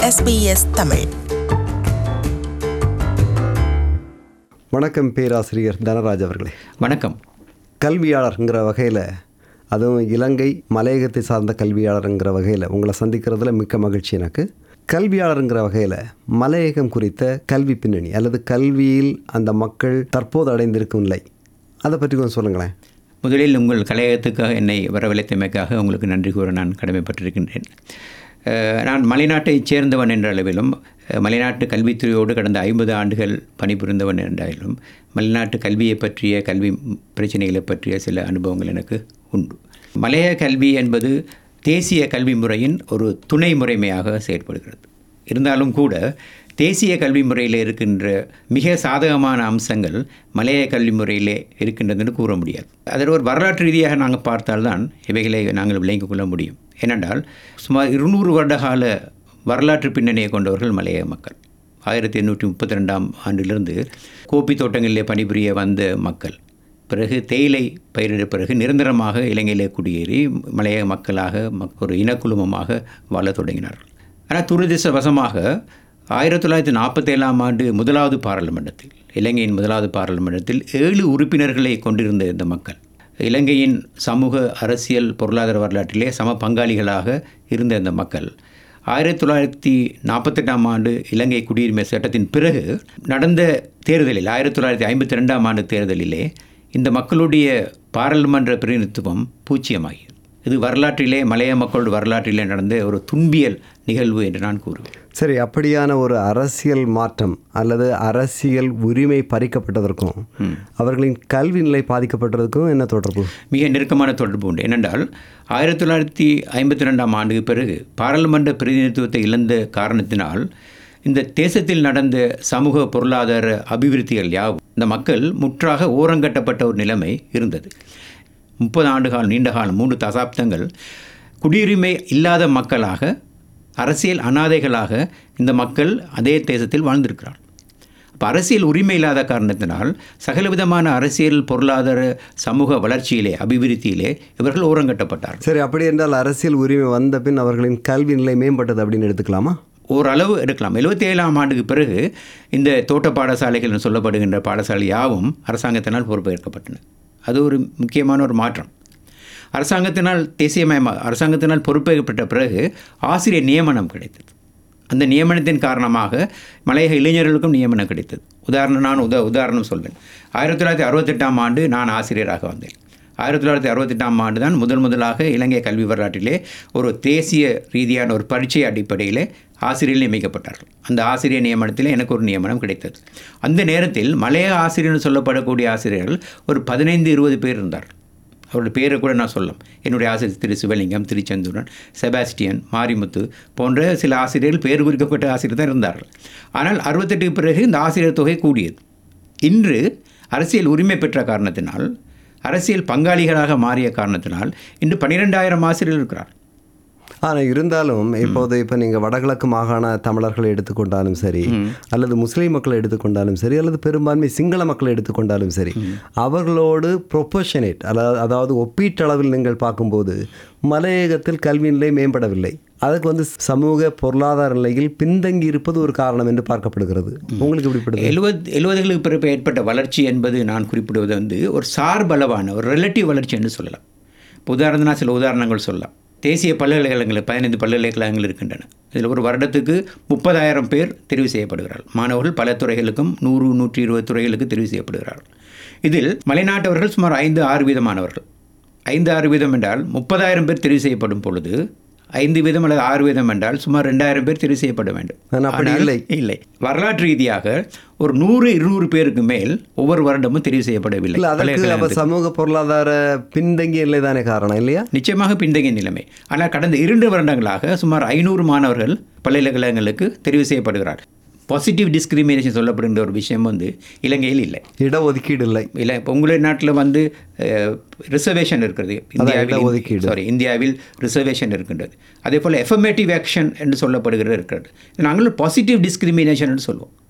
SBS Tamil வணக்கம் பேராசிரியர் தனராஜ் அவர்களே வணக்கம் கல்வியாளர்ங்கிற வகையில் அதுவும் இலங்கை மலையகத்தை சார்ந்த கல்வியாளருங்கிற வகையில் உங்களை சந்திக்கிறதுல மிக்க மகிழ்ச்சி எனக்கு கல்வியாளருங்கிற வகையில் மலையகம் குறித்த கல்வி பின்னணி அல்லது கல்வியில் அந்த மக்கள் தற்போது அடைந்திருக்கும் நிலை அதை பற்றி கொஞ்சம் சொல்லுங்களேன் முதலில் உங்கள் கலையகத்துக்காக என்னை வரவழைத்தமைக்காக உங்களுக்கு நன்றி கூற நான் கடமைப்பட்டிருக்கின்றேன் அஹ், நான் மலைநாட்டைச் சேர்ந்தவன் என்ற அளவிலும் அஹ், மலைநாட்டு கல்வித்துறையோடு கடந்த ஐம்பது ஆண்டுகள் பணிபுரிந்தவன் என்றாலும் மலைநாட்டு கல்வியை பற்றிய கல்வி பிரச்சனைகளை பற்றிய சில அனுபவங்கள் எனக்கு உண்டு மலைய கல்வி என்பது தேசிய கல்வி முறையின் ஒரு துணை முறைமையாக செயற்படுகிறது இருந்தாலும் கூட தேசிய கல்வி முறையில் இருக்கின்ற மிக சாதகமான அம்சங்கள் மலைய கல்வி முறையிலே இருக்கின்றதுன்னு கூற முடியாது அதில் ஒரு வரலாற்று ரீதியாக நாங்கள் பார்த்தால்தான் இவைகளை நாங்கள் விளங்கிக் கொள்ள முடியும் ஏனென்றால் சுமார் இருநூறு வருட கால வரலாற்று பின்னணியை கொண்டவர்கள் மலைய மக்கள் ஆயிரத்தி எண்ணூற்றி முப்பத்தி ரெண்டாம் ஆண்டிலிருந்து கோப்பி தோட்டங்களிலே பணிபுரிய வந்த மக்கள் பிறகு தேயிலை பயிரிட பிறகு நிரந்தரமாக இலங்கையிலே குடியேறி மலைய மக்களாக மக்- ஒரு இனக்குழுமமாக வாழத் தொடங்கினார்கள் ஆனால் துரதிர்ஷ்டவசமாக ஆயிரத்தி தொள்ளாயிரத்தி நாற்பத்தேழாம் ஆண்டு முதலாவது பாராளுமன்றத்தில் இலங்கையின் முதலாவது பாராளுமன்றத்தில் ஏழு உறுப்பினர்களை கொண்டிருந்த இந்த மக்கள் இலங்கையின் சமூக அரசியல் பொருளாதார வரலாற்றிலே சம பங்காளிகளாக இருந்த இந்த மக்கள் ஆயிரத்தி தொள்ளாயிரத்தி நாற்பத்தெட்டாம் ஆண்டு இலங்கை குடியுரிமை சட்டத்தின் பிறகு நடந்த தேர்தலில் ஆயிரத்தி தொள்ளாயிரத்தி ஐம்பத்தி ரெண்டாம் ஆண்டு தேர்தலிலே இந்த மக்களுடைய பாராளுமன்ற பிரதிநிதித்துவம் பூச்சியமாகியது இது வரலாற்றிலே மலைய மக்களோட வரலாற்றிலே நடந்த ஒரு துன்பியல் நிகழ்வு என்று நான் கூறுவேன் சரி அப்படியான ஒரு அரசியல் மாற்றம் அல்லது அரசியல் உரிமை பறிக்கப்பட்டதற்கும் அவர்களின் கல்வி நிலை பாதிக்கப்பட்டதற்கும் என்ன தொடர்பு மிக நெருக்கமான தொடர்பு உண்டு ஏனென்றால் ஆயிரத்தி தொள்ளாயிரத்தி ஐம்பத்தி ரெண்டாம் ஆண்டுக்கு பிறகு பாராளுமன்ற பிரதிநிதித்துவத்தை இழந்த காரணத்தினால் இந்த தேசத்தில் நடந்த சமூக பொருளாதார அபிவிருத்திகள் யாவும் இந்த மக்கள் முற்றாக ஓரங்கட்டப்பட்ட ஒரு நிலைமை இருந்தது முப்பது ஆண்டுகால் நீண்ட காலம் மூன்று தசாப்தங்கள் குடியுரிமை இல்லாத மக்களாக அரசியல் அனாதைகளாக இந்த மக்கள் அதே தேசத்தில் வாழ்ந்திருக்கிறார்கள் அப்போ அரசியல் உரிமை இல்லாத காரணத்தினால் சகலவிதமான அரசியல் பொருளாதார சமூக வளர்ச்சியிலே அபிவிருத்தியிலே இவர்கள் ஓரங்கட்டப்பட்டார்கள் சரி அப்படி என்றால் அரசியல் உரிமை வந்த பின் அவர்களின் கல்வி நிலை மேம்பட்டது அப்படின்னு எடுத்துக்கலாமா ஓரளவு எடுக்கலாம் 77 ஏழாம் ஆண்டுக்கு பிறகு இந்த தோட்ட பாடசாலைகள் என்று சொல்லப்படுகின்ற பாடசாலை யாவும் அரசாங்கத்தினால் பொறுப்பேற்கப்பட்டன அது ஒரு முக்கியமான ஒரு மாற்றம் அரசாங்கத்தினால் தேசியமயமா அரசாங்கத்தினால் பொறுப்பேற்கப்பட்ட பிறகு ஆசிரியர் நியமனம் கிடைத்தது அந்த நியமனத்தின் காரணமாக மலையக இளைஞர்களுக்கும் நியமனம் கிடைத்தது உதாரணம் நான் உத உதாரணம் சொல்வேன் ஆயிரத்தி தொள்ளாயிரத்தி அறுபத்தெட்டாம் ஆண்டு நான் ஆசிரியராக வந்தேன் ஆயிரத்தி தொள்ளாயிரத்தி அறுபத்தெட்டாம் ஆண்டு தான் முதல் முதலாக இலங்கை கல்வி வரலாற்றிலே ஒரு தேசிய ரீதியான ஒரு பரீட்சை அடிப்படையிலே ஆசிரியர்கள் நியமிக்கப்பட்டார்கள் அந்த ஆசிரியர் நியமனத்தில் எனக்கு ஒரு நியமனம் கிடைத்தது அந்த நேரத்தில் மலைய ஆசிரியர்னு சொல்லப்படக்கூடிய ஆசிரியர்கள் ஒரு பதினைந்து இருபது பேர் இருந்தார்கள் அவருடைய பேரை கூட நான் சொல்லலாம் என்னுடைய ஆசிரியர் திரு சிவலிங்கம் திருச்செந்தூரன் செபாஸ்டியன் மாரிமுத்து போன்ற சில ஆசிரியர்கள் பேர் குறிக்கப்பட்ட ஆசிரியர் தான் இருந்தார்கள் ஆனால் அறுபத்தெட்டுக்கு பிறகு இந்த ஆசிரியர் தொகை கூடியது இன்று அரசியல் உரிமை பெற்ற காரணத்தினால் அரசியல் பங்காளிகளாக மாறிய காரணத்தினால் இன்று பன்னிரெண்டாயிரம் ஆசிரியர்கள் இருக்கிறார் ஆனால் இருந்தாலும் இப்போது இப்போ நீங்கள் வடகிழக்கு மாகாண தமிழர்களை எடுத்துக்கொண்டாலும் சரி அல்லது முஸ்லீம் மக்களை எடுத்துக்கொண்டாலும் சரி அல்லது பெரும்பான்மை சிங்கள மக்களை எடுத்துக்கொண்டாலும் சரி அவர்களோடு ப்ரொபோஷனேட் அதாவது அதாவது ஒப்பீட்டளவில் நீங்கள் பார்க்கும்போது மலையகத்தில் கல்வி நிலை மேம்படவில்லை அதுக்கு வந்து சமூக பொருளாதார நிலையில் பின்தங்கி இருப்பது ஒரு காரணம் என்று பார்க்கப்படுகிறது உங்களுக்கு எப்படிப்படுது எழுபது எழுபதுகளுக்கு பிறகு ஏற்பட்ட வளர்ச்சி என்பது நான் குறிப்பிடுவது வந்து ஒரு சார்பளவான ஒரு ரிலேட்டிவ் வளர்ச்சி என்று சொல்லலாம் இப்போ உதாரணத்தினா சில உதாரணங்கள் சொல்லலாம் தேசிய பல்கலைக்கழகங்கள் பதினைந்து பல்கலைக்கழகங்கள் இருக்கின்றன இதில் ஒரு வருடத்துக்கு முப்பதாயிரம் பேர் தெரிவு செய்யப்படுகிறார்கள் மாணவர்கள் பல துறைகளுக்கும் நூறு நூற்றி இருபது துறைகளுக்கு தெரிவு செய்யப்படுகிறார்கள் இதில் மலைநாட்டவர்கள் சுமார் ஐந்து ஆறு வீதமானவர்கள் ஐந்து ஆறு வீதம் என்றால் முப்பதாயிரம் பேர் தெரிவு செய்யப்படும் பொழுது ஐந்து வீதம் அல்லது ஆறு வீதம் என்றால் சுமார் ரெண்டாயிரம் பேர் தெரிவு செய்யப்பட வேண்டும் ஆனால் அப்படி ஆனால் இல்லை. இல்லை வரலாற்று ரீதியாக ஒரு நூறு இருநூறு பேருக்கு மேல் ஒவ்வொரு வருடமும் தெரிவு செய்யப்படவில்லை இல்லை அதற்கு அப்போ பல்கலைக்கழகத்துக்கு. சமூக பொருளாதார பின்தங்கிய நிலை தானே காரணம் இல்லையா நிச்சயமாக பின்தங்கிய நிலைமை ஆனால் கடந்த இரண்டு வருடங்களாக சுமார் ஐநூறு மாணவர்கள் பல்கலைக்கழகங்களுக்கு தெரிவு செய்யப்படுகிறார் பாசிட்டிவ் டிஸ்கிரிமினேஷன் சொல்லப்படுகின்ற ஒரு விஷயம் வந்து இலங்கையில் இல்லை இடஒதுக்கீடு இல்லை இல்லை இப்போ உங்களுடைய நாட்டில் வந்து ரிசர்வேஷன் இருக்கிறது இந்தியாவில் இடஒதுக்கீடு. சாரி இந்தியாவில் ரிசர்வேஷன் இருக்கின்றது அதே போல் எஃபர்மேட்டிவ் ஆக்ஷன் என்று சொல்லப்படுகிறது இருக்கிறது நாங்கள் பாசிட்டிவ் டிஸ்கிரிமினேஷன் என்று சொல்லுவோம்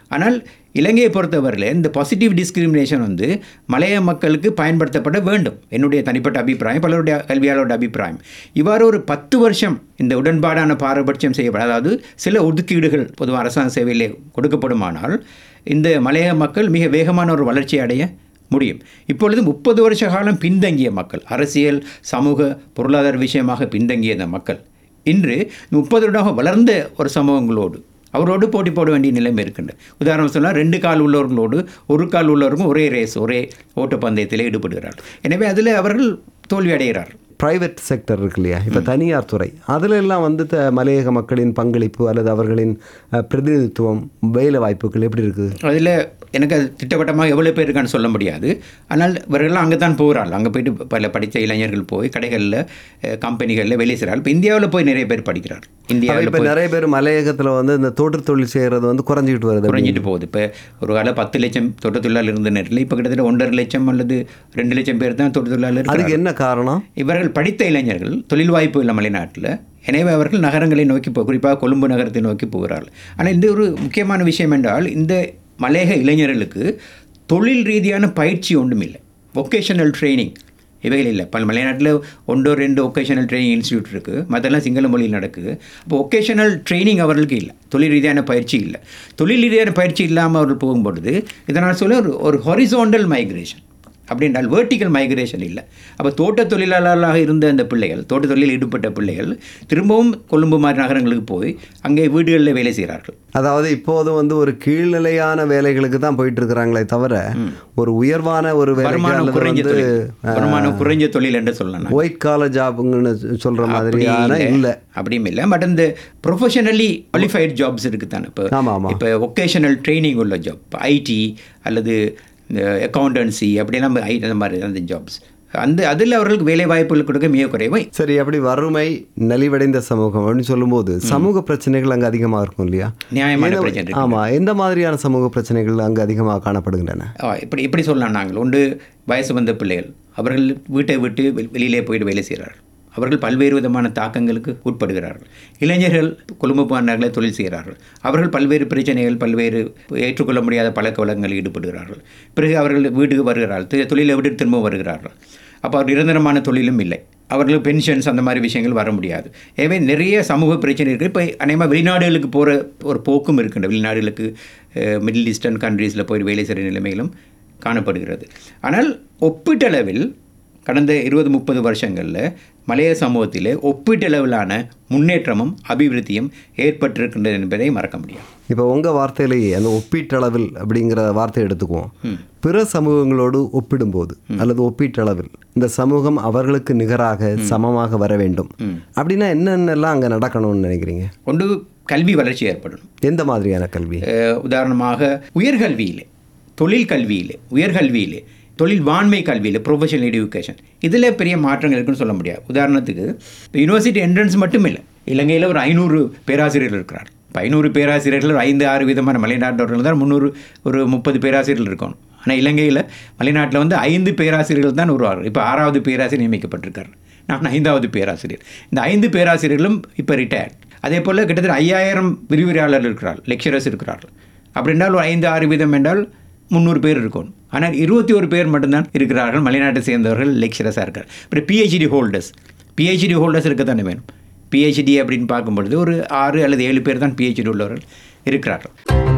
ஆனால் இலங்கையை பொறுத்தவரையில் இந்த பாசிட்டிவ் டிஸ்கிரிமினேஷன் வந்து மலைய மக்களுக்கு பயன்படுத்தப்பட வேண்டும் என்னுடைய தனிப்பட்ட அபிப்பிராயம் பலருடைய கல்வியாளரோட அபிப்பிராயம் இவ்வாறு ஒரு பத்து வருஷம் இந்த உடன்பாடான பாரபட்சம் செய்யப்பட அதாவது சில ஒதுக்கீடுகள் பொதுவாக அரசாங்க சேவையிலே கொடுக்கப்படுமானால் இந்த மலைய மக்கள் மிக வேகமான ஒரு வளர்ச்சி அடைய முடியும் இப்பொழுது முப்பது வருஷ காலம் பின்தங்கிய மக்கள் அரசியல் சமூக பொருளாதார விஷயமாக பின்தங்கிய இந்த மக்கள் இன்று முப்பது வருடமாக வளர்ந்த ஒரு சமூகங்களோடு அவரோடு போட்டி போட வேண்டிய நிலைமை இருக்கின்றது உதாரணம் சொன்னால் ரெண்டு கால் உள்ளவர்களோடு ஒரு கால் உள்ளவர்களும் ஒரே ரேஸ் ஒரே ஓட்டப்பந்தயத்தில் ஈடுபடுகிறார்கள் எனவே அதில் அவர்கள் தோல்வி அடைகிறார்கள் பிரைவேட் செக்டர் இருக்கு இல்லையா இப்போ தனியார் துறை அதுல எல்லாம் வந்து த மலையக மக்களின் பங்களிப்பு அல்லது அவர்களின் அஹ், பிரதிநிதித்துவம் வேலை வாய்ப்புகள் எப்படி இருக்குது அதில் எனக்கு அது திட்டவட்டமாக எவ்வளோ பேர் இருக்கான்னு சொல்ல முடியாது ஆனால் இவர்கள்லாம் அங்கே தான் போகிறாள் அங்கே போயிட்டு பல படித்த இளைஞர்கள் போய் கடைகளில் கம்பெனிகளில் வேலை செய்கிறார்கள் இப்போ இந்தியாவில் போய் நிறைய பேர் படிக்கிறார் இந்தியாவில் இப்போ நிறைய பேர் மலையகத்துல வந்து இந்த தோட்டத் தொழில் செய்கிறது வந்து குறைஞ்சிக்கிட்டு வருது குறைஞ்சிட்டு போகுது இப்போ ஒரு கால பத்து லட்சம் தோட்ட தொழிலாளர் இருந்த நேரத்தில் இப்போ கிட்டத்தட்ட ஒன்றரை லட்சம் அல்லது ரெண்டு லட்சம் பேர் தான் தோட்ட தொழிலாளர் இருக்கிறார்கள். அதுக்கு என்ன காரணம் இவர்கள் படித்த இளைஞர்கள் தொழில் வாய்ப்பு இல்லை மலைநாட்டில் எனவே அவர்கள் நகரங்களை நோக்கி போ குறிப்பாக கொழும்பு நகரத்தை நோக்கி போகிறார்கள் ஆனால் இந்த ஒரு முக்கியமான விஷயம் என்றால் இந்த மலையக இளைஞர்களுக்கு தொழில் ரீதியான பயிற்சி ஒன்றும் இல்லை ஒகேஷனல் ட்ரைனிங் இவைகள் இல்லை பல மலைநாட்டில் ஒன்றோ ரெண்டு ஒகேஷனல் ட்ரைனிங் இன்ஸ்டியூட் இருக்குது மற்றெல்லாம் சிங்கள மொழியில் நடக்குது அப்போ ஒகேஷனல் ட்ரைனிங் அவர்களுக்கு இல்லை தொழில் ரீதியான பயிற்சி இல்லை தொழில் ரீதியான பயிற்சி இல்லாமல் அவர்கள் போகும்பொழுது இதனால் சொல்ல ஒரு ஒரு ஹொரிசோண்டல் மைக்ரேஷன் அப்படி என்றால் வேர்ட்டிக்கல் மைக்ரேஷன் இல்லை அப்போ தோட்ட தொழிலாளர்களாக இருந்த அந்த பிள்ளைகள் தோட்ட தொழிலில் ஈடுபட்ட பிள்ளைகள் திரும்பவும் கொழும்பு மாதிரி நகரங்களுக்கு போய் அங்கே வீடுகளில் வேலை செய்கிறார்கள் அதாவது இப்போது வந்து ஒரு கீழ்நிலையான வேலைகளுக்கு தான் போயிட்டு இருக்கிறாங்களே தவிர ஒரு உயர்வான ஒரு வேலைக்கு வருமானம் அல்லது குறைஞ்ச வந்து தொழில் வருமானம் குறைஞ்ச தொழில் என்று சொல்லலாம் ஒயிட் காலர் ஜாப்புங்கன்னு சொல்ற அப்படி மாதிரியான இல்லை அப்படியும் இல்லை பட் இந்த ப்ரொஃபஷனலி குவாலிஃபைட் ஜாப்ஸ் இருக்குது தானே இப்போ ஆமா, ஆமா. இப்போ ஒகேஷனல் ட்ரைனிங் உள்ள ஜாப் ஐடி அல்லது அக்கௌண்டன்சி அப்படிலாம் ஐ அந்த மாதிரி அந்த ஜாப்ஸ் அந்த அதில் அவர்களுக்கு வேலை வாய்ப்புகள் கொடுக்க மிக குறைவு சரி அப்படி வறுமை நலிவடைந்த சமூகம் அப்படின்னு சொல்லும்போது சமூக பிரச்சனைகள் அங்கே அதிகமாக இருக்கும் இல்லையா நியாயமான எந்த- பிரச்சனை இருக்கு. ஆமா எந்த மாதிரியான சமூக பிரச்சனைகள் அங்கே அதிகமாக காணப்படுகின்றன ஆ, இப்படி இப்படி சொல்லலாம் நாங்கள் ஒன்று வயசு வந்த பிள்ளைகள் அவர்கள் வீட்டை விட்டு வெ- வெளியிலே போயிட்டு வேலை செய்கிறார்கள் அவர்கள் பல்வேறு விதமான தாக்கங்களுக்கு உட்படுகிறார்கள் இளைஞர்கள் கொழும்பு பாண்டர்களை தொழில் செய்கிறார்கள் அவர்கள் பல்வேறு பிரச்சனைகள் பல்வேறு ஏற்றுக்கொள்ள முடியாத பழக்க வழக்கங்களில் ஈடுபடுகிறார்கள் பிறகு அவர்கள் வீட்டுக்கு வருகிறார்கள் தி- தொழிலை விட்டு திரும்ப வருகிறார்கள் அப்போ அவர் நிரந்தரமான தொழிலும் இல்லை அவர்களுக்கு பென்ஷன்ஸ் அந்த மாதிரி விஷயங்கள் வர முடியாது எனவே நிறைய சமூக பிரச்சனை இருக்குது இப்போ அநேகமாக வெளிநாடுகளுக்கு போகிற ஒரு போக்கும் இருக்கின்ற வெளிநாடுகளுக்கு மிடில் ஈஸ்டர்ன் கண்ட்ரீஸில் போய் வேலை செய்கிற நிலைமைகளும் காணப்படுகிறது ஆனால் ஒப்பீட்டளவில் கடந்த இருபது முப்பது வருஷங்களில் மலைய சமூகத்திலே ஒப்பீட்டளவிலான முன்னேற்றமும் அபிவிருத்தியும் ஏற்பட்டிருக்கின்றது என்பதை மறக்க முடியாது இப்போ உங்க வார்த்தையிலேயே அந்த ஒப்பீட்டளவில் அப்படிங்கிற வார்த்தையை எடுத்துக்குவோம் பிற சமூகங்களோடு ஒப்பிடும்போது அல்லது ஒப்பீட்டளவில் இந்த சமூகம் அவர்களுக்கு நிகராக சமமாக வர வேண்டும் அப்படின்னா என்னென்னலாம் அங்கே நடக்கணும்னு நினைக்கிறீங்க ஒன்று கல்வி வளர்ச்சி ஏற்படணும் எந்த மாதிரியான கல்வி அஹ் உதாரணமாக உயர்கல்வியிலே தொழில் கல்வியிலே உயர்கல்வியிலே தொழில் வாண்மை கல்வியில் ப்ரொஃபஷனல் எஜுகேஷன் இதில் பெரிய மாற்றங்கள் இருக்குன்னு சொல்ல முடியாது உதாரணத்துக்கு இப்போ யூனிவர்சிட்டி என்ட்ரன்ஸ் மட்டும் இல்லை இலங்கையில் ஒரு ஐநூறு பேராசிரியர்கள் இருக்கிறார் இப்போ ஐநூறு பேராசிரியர்கள் ஒரு ஐந்து ஆறு விதமான மலைநாட்டவர்கள் தான் முந்நூறு ஒரு முப்பது பேராசிரியர்கள் இருக்கணும் ஆனால் இலங்கையில் மலைநாட்டில் வந்து ஐந்து பேராசிரியர்கள் தான் உருவார்கள் இப்போ ஆறாவது பேராசிரியர் நியமிக்கப்பட்டிருக்கார் நான் ஐந்தாவது பேராசிரியர் இந்த ஐந்து பேராசிரியர்களும் இப்போ ரிட்டையர்ட் அதே போல் கிட்டத்தட்ட ஐயாயிரம் விரிவுரையாளர்கள் இருக்கிறார்கள் லெக்சரர்ஸ் இருக்கிறார்கள் அப்படி என்றால் ஒரு ஐந்து ஆறு வீதம் என்றால் முந்நூறு பேர் இருக்கணும் ஆனால் இருபத்தி ஒரு பேர் மட்டும்தான் இருக்கிறார்கள் மலைநாட்டை சேர்ந்தவர்கள் லெக்சரஸாக இருக்கார் அப்புறம் பிஹெச்டி ஹோல்டர்ஸ் பிஹெச்டி ஹோல்டர்ஸ் இருக்க தானே வேணும் பிஹெச்டி அப்படின்னு பார்க்கும்பொழுது ஒரு ஆறு அல்லது ஏழு பேர் தான் பிஹெச்டி உள்ளவர்கள் இருக்கிறார்கள்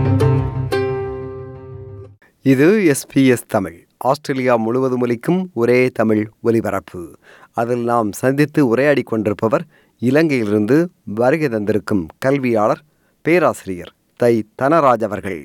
இது எஸ்பிஎஸ் தமிழ் ஆஸ்திரேலியா முழுவதும் ஒலிக்கும் ஒரே தமிழ் ஒலிபரப்பு அதில் நாம் சந்தித்து உரையாடி கொண்டிருப்பவர் இலங்கையிலிருந்து வருகை தந்திருக்கும் கல்வியாளர் பேராசிரியர் தை தனராஜ் அவர்கள்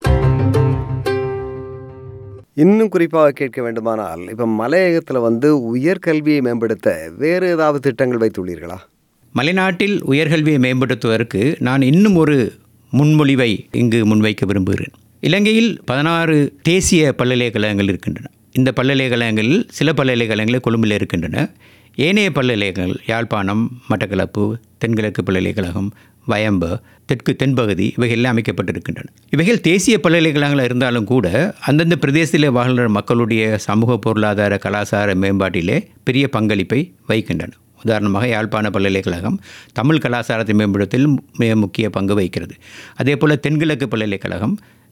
இன்னும் குறிப்பாக கேட்க வேண்டுமானால் இப்போ மலையகத்தில் வந்து உயர்கல்வியை மேம்படுத்த வேறு ஏதாவது திட்டங்கள் வைத்துள்ளீர்களா மலைநாட்டில் உயர்கல்வியை மேம்படுத்துவதற்கு நான் இன்னும் ஒரு முன்மொழிவை இங்கு முன்வைக்க விரும்புகிறேன் இலங்கையில் பதினாறு தேசிய பல்கலைக்கழகங்கள் இருக்கின்றன இந்த பல்கலைக்கழகங்களில் சில பல்கலைக்கழகங்கள் கொழும்பில் இருக்கின்றன ஏனைய பல்கலைக்கழகங்கள் யாழ்ப்பாணம் மட்டக்களப்பு தென்கிழக்கு பல்கலைக்கழகம் வயம்பு தெற்கு தென்பகுதி இவைகள் எல்லாம் அமைக்கப்பட்டிருக்கின்றன இவைகள் தேசிய பல்கலைக்கழகங்களாக இருந்தாலும் கூட அந்தந்த பிரதேசத்தில் வாழ்கிற மக்களுடைய சமூக பொருளாதார கலாச்சார மேம்பாட்டிலே பெரிய பங்களிப்பை வைக்கின்றன உதாரணமாக யாழ்ப்பாண பல்கலைக்கழகம் தமிழ் கலாச்சாரத்தை மேம்படுத்தல் மிக முக்கிய பங்கு வகிக்கிறது அதே போல் தென்கிழக்கு பல்கலைக்கழகம்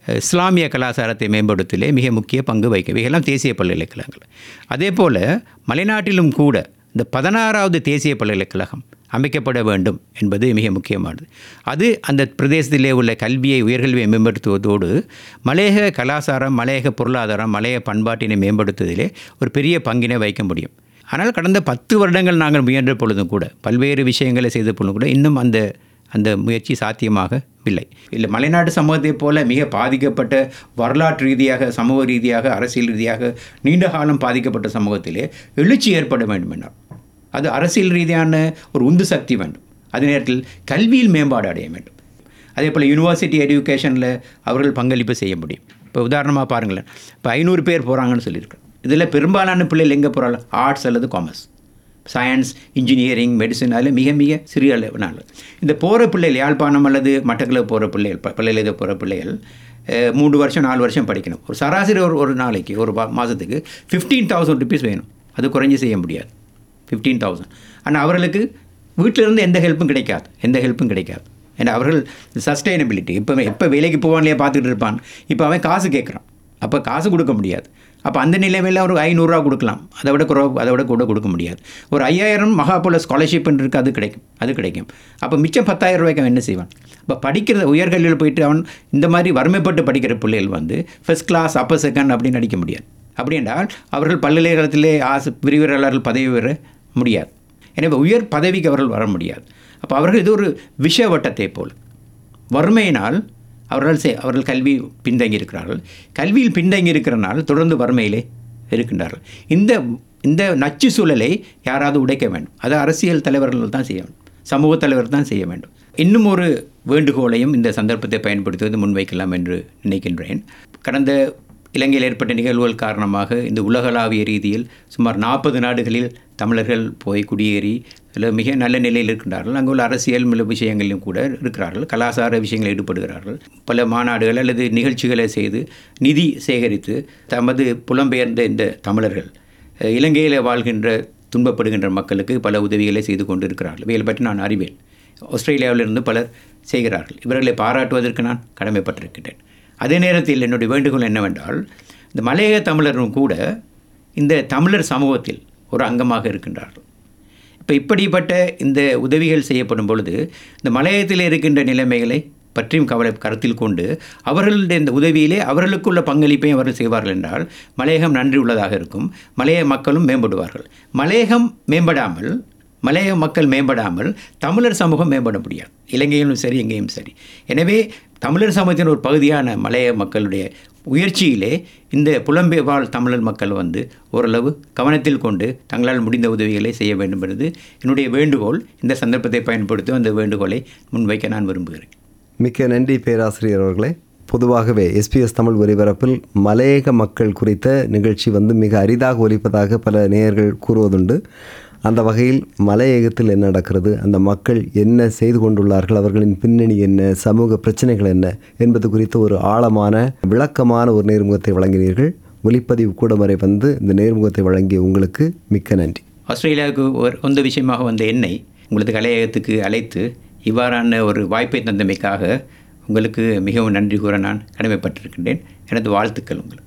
அஹ், இஸ்லாமிய கலாச்சாரத்தை மேம்படுத்தலே மிக முக்கிய பங்கு வகிக்க இவையெல்லாம் தேசிய பல்கலைக்கழகங்கள் அதே போல் மலைநாட்டிலும் கூட இந்த பதினாறாவது தேசிய பல்கலைக்கழகம் அமைக்கப்பட வேண்டும் என்பது மிக முக்கியமானது அது அந்த பிரதேசத்திலே உள்ள கல்வியை உயர்கல்வியை மேம்படுத்துவதோடு மலையக கலாச்சாரம் மலையக பொருளாதாரம் மலைய பண்பாட்டினை மேம்படுத்துவதிலே ஒரு பெரிய பங்கினை வைக்க முடியும் ஆனால் கடந்த பத்து வருடங்கள் நாங்கள் முயன்ற பொழுதும் கூட பல்வேறு விஷயங்களை செய்த பொழுதும் கூட இன்னும் அந்த அந்த முயற்சி சாத்தியமாக இல்லை இல்லை மலைநாட்டு சமூகத்தைப் போல மிக பாதிக்கப்பட்ட வரலாற்று ரீதியாக சமூக ரீதியாக அரசியல் ரீதியாக நீண்ட காலம் பாதிக்கப்பட்ட சமூகத்திலே எழுச்சி ஏற்பட வேண்டும் என்றார் அது அரசியல் ரீதியான ஒரு உந்து சக்தி வேண்டும் அதே நேரத்தில் கல்வியில் மேம்பாடு அடைய வேண்டும் அதே போல் யூனிவர்சிட்டி எஜுகேஷனில் அவர்கள் பங்களிப்பு செய்ய முடியும் இப்போ உதாரணமாக பாருங்களேன் இப்போ ஐநூறு பேர் போகிறாங்கன்னு சொல்லியிருக்கேன் இதில் பெரும்பாலான பிள்ளைகள் எங்கே போகிறாங்க ஆர்ட்ஸ் அல்லது காமர்ஸ் சயின்ஸ் இன்ஜினியரிங் மெடிசன் அதில் மிக மிக சிறிய அளவினால் இந்த போகிற பிள்ளைகள் யாழ்ப்பாணம் அல்லது மட்டக்களப்பு போகிற பிள்ளைகள் ப- பள்ளியில் போகிற பிள்ளைகள் அஹ், மூன்று வருஷம் நாலு வருஷம் படிக்கணும் ஒரு சராசரி ஒரு ஒரு நாளைக்கு ஒரு வா- மாதத்துக்கு ஃபிஃப்டீன் தௌசண்ட் ருபீஸ் வேணும் அது குறைஞ்சி செய்ய முடியாது ஃபிஃப்டீன் தௌசண்ட் ஆனால் அவர்களுக்கு வீட்டிலிருந்து எந்த ஹெல்ப்பும் கிடைக்காது எந்த ஹெல்ப்பும் கிடைக்காது ஏன்னா அவர்கள் சஸ்டைனபிலிட்டி இப்போ எப்போ வேலைக்கு போவான்லையே பார்த்துட்டு இருப்பான் இப்போ அவன் காசு கேட்குறான் அப்போ காசு கொடுக்க முடியாது அப்போ அந்த நிலைமையில் ஒரு ஐநூறுரூவா கொடுக்கலாம் அதை விட குறைவா அதை விட கூட கொடுக்க முடியாது ஒரு ஐயாயிரம் மகாபோல ஸ்காலர்ஷிப் இருக்குது அது கிடைக்கும் அது கிடைக்கும் அப்போ மிச்சம் பத்தாயிரம் ரூபாய்க்கு அவன் என்ன செய்வான் இப்போ படிக்கிற உயர்கல்வியில் போயிட்டு அவன் இந்த மாதிரி வறுமைப்பட்டு படிக்கிற பிள்ளைகள் வந்து ஃபர்ஸ்ட் கிளாஸ் அப்பர் செகண்ட் அப்படின்னு நடிக்க முடியாது அப்படி என்றால் அவர்கள் பல்கலைக்கழகத்திலே ஆசை விரிவுரையாளர்கள் பதவி பெற முடியாது எனவே உயர் பதவிக்கு அவர்கள் வர முடியாது அப்போ அவர்கள் இது ஒரு விஷ வட்டத்தை போல் வறுமையினால் அவர்கள் செ அவர்கள் கல்வி பின்தங்கி இருக்கிறார்கள் கல்வியில் பின்தங்கி இருக்கிறனால் தொடர்ந்து வறுமையிலே இருக்கின்றார்கள் இந்த இந்த நச்சு சூழலை யாராவது உடைக்க வேண்டும் அது அரசியல் தலைவர்கள் தான் செய்ய வேண்டும் சமூக தலைவர் தான் செய்ய வேண்டும் இன்னும் ஒரு வேண்டுகோளையும் இந்த சந்தர்ப்பத்தை பயன்படுத்துவது முன்வைக்கலாம் என்று நினைக்கின்றேன் கடந்த இலங்கையில் ஏற்பட்ட நிகழ்வுகள் காரணமாக இந்த உலகளாவிய ரீதியில் சுமார் நாற்பது நாடுகளில் தமிழர்கள் போய் குடியேறி அதில் மிக நல்ல நிலையில் இருக்கின்றார்கள் அங்கே உள்ள அரசியல் மில விஷயங்களிலும் கூட இருக்கிறார்கள் கலாச்சார விஷயங்களில் ஈடுபடுகிறார்கள் பல மாநாடுகள் அல்லது நிகழ்ச்சிகளை செய்து நிதி சேகரித்து தமது புலம்பெயர்ந்த இந்த தமிழர்கள் அஹ், இலங்கையில் வாழ்கின்ற துன்பப்படுகின்ற மக்களுக்கு பல உதவிகளை செய்து கொண்டு இருக்கிறார்கள் இவைகளை பற்றி நான் அறிவேன் ஆஸ்திரேலியாவிலிருந்து பலர் செய்கிறார்கள் இவர்களை பாராட்டுவதற்கு நான் கடமைப்பட்டிருக்கின்றேன் அதே நேரத்தில் என்னுடைய வேண்டுகோள் என்னவென்றால் இந்த மலையக தமிழரும் கூட இந்த தமிழர் சமூகத்தில் ஒரு அங்கமாக இருக்கின்றார்கள் இப்போ இப்படிப்பட்ட இந்த உதவிகள் செய்யப்படும் பொழுது இந்த மலையகத்தில் இருக்கின்ற நிலைமைகளை பற்றியும் கவலை கருத்தில் கொண்டு அவர்களுடைய இந்த உதவியிலே அவர்களுக்குள்ள பங்களிப்பையும் அவர்கள் செய்வார்கள் என்றால் மலையகம் நன்றி உள்ளதாக இருக்கும் மலையக மக்களும் மேம்படுவார்கள் மலையகம் மேம்படாமல் மலையக மக்கள் மேம்படாமல் தமிழர் சமூகம் மேம்பட முடியாது இலங்கையிலும் சரி எங்கேயும் சரி எனவே தமிழர் சமூகத்தின் ஒரு பகுதியான மலையக மக்களுடைய உயர்ச்சியிலே இந்த புலம்பெயர் வாழ் தமிழர் மக்கள் வந்து ஓரளவு கவனத்தில் கொண்டு தங்களால் முடிந்த உதவிகளை செய்ய வேண்டும் என்பது என்னுடைய வேண்டுகோள் இந்த சந்தர்ப்பத்தை பயன்படுத்தி அந்த வேண்டுகோளை முன்வைக்க நான் விரும்புகிறேன் மிக்க நன்றி பேராசிரியர் அவர்களே பொதுவாகவே எஸ்பிஎஸ் தமிழ் ஒலிபரப்பில் மலையக மக்கள் குறித்த நிகழ்ச்சி வந்து மிக அரிதாக ஒலிப்பதாக பல நேயர்கள் கூறுவதுண்டு அந்த வகையில் மலையகத்தில் என்ன நடக்கிறது அந்த மக்கள் என்ன செய்து கொண்டுள்ளார்கள் அவர்களின் பின்னணி என்ன சமூக பிரச்சனைகள் என்ன என்பது குறித்து ஒரு ஆழமான விளக்கமான ஒரு நேர்முகத்தை வழங்கினீர்கள் ஒலிப்பதிவு கூட வரை வந்து இந்த நேர்முகத்தை வழங்கிய உங்களுக்கு மிக்க நன்றி ஆஸ்திரேலியாவுக்கு ஒரு சொந்த விஷயமாக வந்த என்னை உங்களது கலையகத்துக்கு அழைத்து இவ்வாறான ஒரு வாய்ப்பை தந்தமைக்காக உங்களுக்கு மிகவும் நன்றி கூற நான் கடமைப்பட்டிருக்கின்றேன் எனது வாழ்த்துக்கள் உங்களுக்கு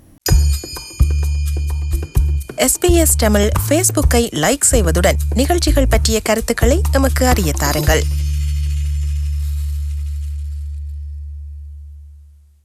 எஸ்பிஎஸ் தமிழ் ஃபேஸ்புக்கை லைக் செய்வதுடன் நிகழ்ச்சிகள் பற்றிய கருத்துக்களை எமக்கு அறிய தாருங்கள்